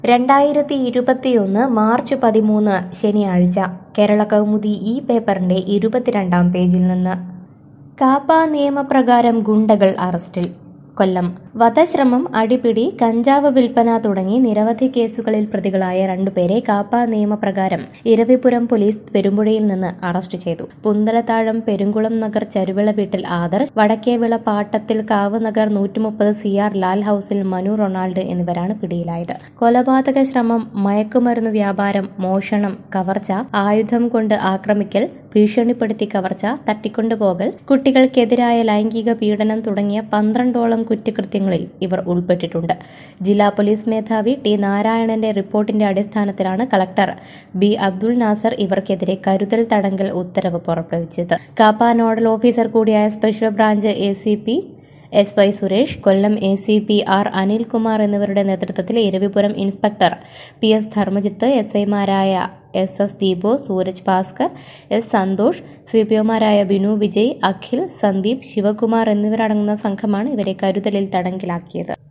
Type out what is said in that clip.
രണ്ടായിരത്തി ഇരുപത്തിയൊന്ന് മാർച്ച് പതിമൂന്ന് ശനിയാഴ്ച കേരള കൗമുദി ഈ പേപ്പറിന്റെ ഇരുപത്തിരണ്ടാം പേജിൽ നിന്ന് കാപ്പ നിയമപ്രകാരം ഗുണ്ടകൾ അറസ്റ്റിൽ കൊല്ലം വധശ്രമം അടിപിടി കഞ്ചാവ് വിൽപ്പന തുടങ്ങി നിരവധി കേസുകളിൽ പ്രതികളായ രണ്ടുപേരെ കാപ്പ നിയമപ്രകാരം ഇരവിപുരം പോലീസ് പെരുമ്പുഴയിൽ നിന്ന് അറസ്റ്റ് ചെയ്തു പുന്തലത്താഴം പെരുങ്കുളം നഗർ ചരുവിള വീട്ടിൽ ആദർശ് വടക്കേവിള പാട്ടത്തിൽ കാവ് നഗർ നൂറ്റിമുപ്പത് സി ആർ ലാൽ ഹൌസിൽ മനു റൊണാൾഡ് എന്നിവരാണ് പിടിയിലായത് കൊലപാതക ശ്രമം മയക്കുമരുന്ന് വ്യാപാരം മോഷണം കവർച്ച ആയുധം കൊണ്ട് ആക്രമിക്കൽ ഭീഷണിപ്പെടുത്തി കവർച്ച തട്ടിക്കൊണ്ടുപോകൽ കുട്ടികൾക്കെതിരായ ലൈംഗിക പീഡനം തുടങ്ങിയ പന്ത്രണ്ടോളം കുറ്റകൃത്യങ്ങളിൽ ഇവർ ഉൾപ്പെട്ടിട്ടുണ്ട് ജില്ലാ പോലീസ് മേധാവി ടി നാരായണന്റെ റിപ്പോർട്ടിന്റെ അടിസ്ഥാനത്തിലാണ് കളക്ടർ ബി അബ്ദുൾ നാസർ ഇവർക്കെതിരെ കരുതൽ തടങ്കൽ ഉത്തരവ് പുറപ്പെടുവിച്ചത് കാപ്പ നോഡൽ ഓഫീസർ കൂടിയായ special branch A C P S Y Suresh Kollam A C P R Anilkumar എന്നിവരുടെ നേതൃത്വത്തിൽ Iravipuram inspector P S Dharmajith S ഐമാരായ S S Deepu Sooraj Bhaskar S Santhosh C P ഒമാരായ ബിനു വിജയ് അഖിൽ സന്ദീപ് ശിവകുമാർ എന്നിവരടങ്ങുന്ന സംഘമാണ് ഇവരെ കരുതലിൽ തടങ്കിലാക്കിയത്